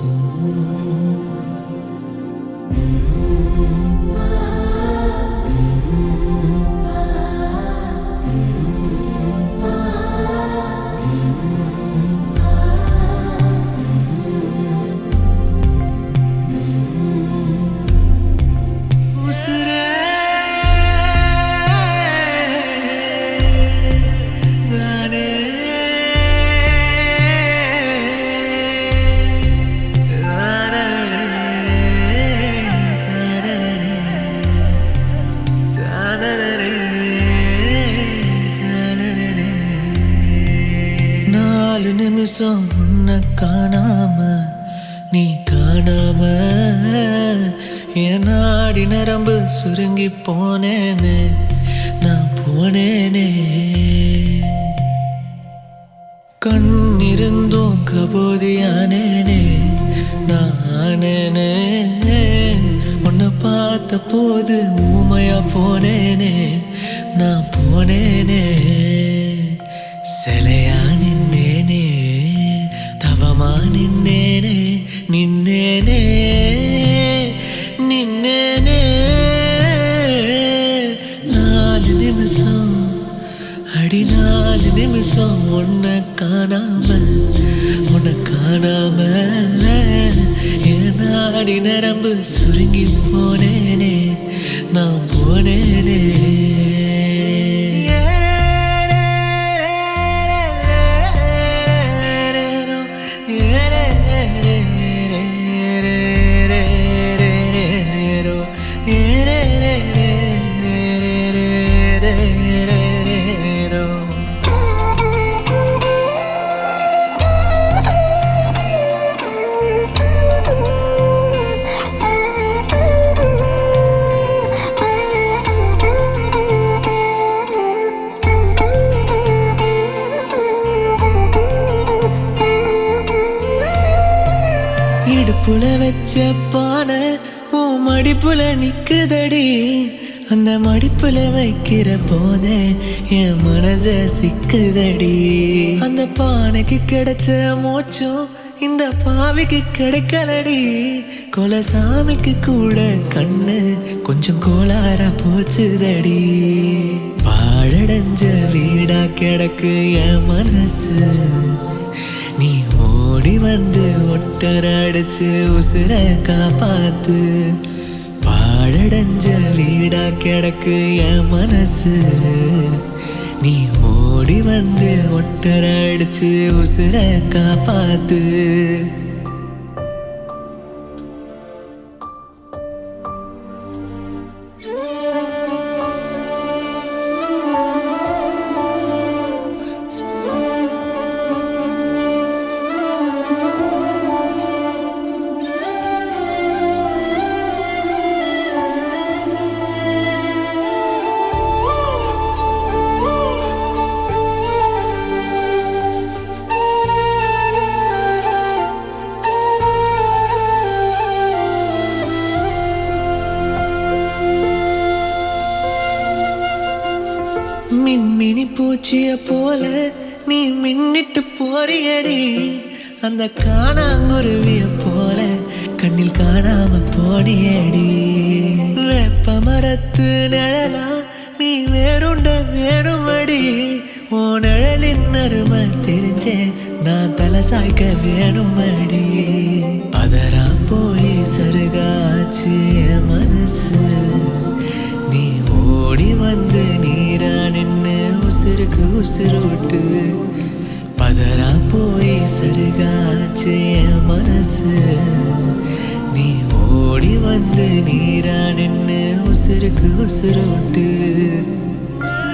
உசுரே நானே தானரே, தானரே, தானரே, தானரே. நாலு நிமிஷம் உன்னை காணாம நீ காணாம என் நாடி நரம்பு சுருங்கி போனேனே நான் போனேனே கண்ணிருந்தும் கபோதியானேனே நானேனே உன்னை பார்த்த போது ஊமையா போனேனே நான் போனேனே சிலையா நின்னேனே தவமா நின்னேனே நின்னேனே நின்னேனே நாலு நிமிஷம் அடி நாலு நிமிஷம் உன்னை காணாம உன்னை காணாம என் நாடி நரம்பு சுருங்கி போனேனே நான் போனேனே இடுப்புல வச்ச பானை உன் மடிப்புல நிக்குதடி அந்த மடிப்புல வைக்கிற போதே என் மனச சிக்குதடி அந்த பானைக்கு கிடைச்ச மோச்சம் இந்த பாவிக்கு கிடைக்கலடி கொலசாமிக்கு கூட கண்ணு கொஞ்சம் கோளாரா போச்சுதடி பாழடைஞ்ச வீடா கிடக்கு என் மனசு நீ ஓடி வந்து ஒட்டர அடிச்சு உசுர காப்பாத்து பாழடைஞ்ச வீடா கிடக்கு என் மனசு நீ ஓடி வந்து ஒட்டர அடிச்சு உசுர காப்பாத்து மின்மினி பூச்சிய போல நீ மின்னிட்டு போறியடி அந்த காணாங்குருவிய போல கண்ணில் காணாம போனியடி வெப்ப மரத்து நிழலா நீ வேறுண்ட வேணுமடி ஓ நிழலின் அருமை தெரிஞ்சே நான் தலை சாய்க்க வேணுமடி பதறா போய் சருகாச்சு என் மனசு நீ ஓடி வந்து நீரா நின்னு உசுருக்கு உசுரு விட்டு பதறா போய் சருகாச்சு என் மனசு நீ ஓடி வந்து நீரா நின்னு உசுருக்கு உசுரு விட்டு உசுரு